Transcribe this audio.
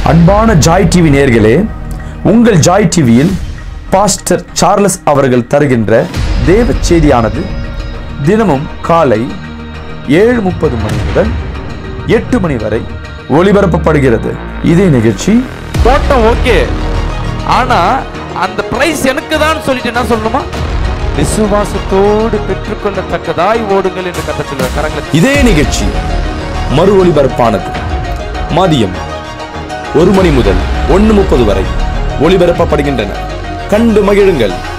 அன்பான Joy TV நேர்களே உங்கள் ஜாய் டிவியில் பாஸ்டர் சார்லஸ் அவர்கள் தருகின்ற தேவ செய்தியானது தினமும் காலை ஏழு முப்பது மணி முதல் எட்டு மணி வரை ஒளிபரப்பப்படுகிறது இதே நிகழ்ச்சி தோட்டம் ஓகே ஆனா அந்த பிரைஸ் எனக்கு தான் சொல்லிட்டு என்ன சொல்லணுமா விசுவாசத்தோடு பெற்றுக்கொள்ளத்தக்கதாய் ஓடுங்கள் என்று கத்தத்தில் கரங்களை இதே நிகழ்ச்சி மறு ஒளிபரப்பானது மதியம் ஒரு மணி முதல் ஒன்று முப்பது வரை ஒளிபரப்பப்படுகின்றன கண்டு மகிழுங்கள்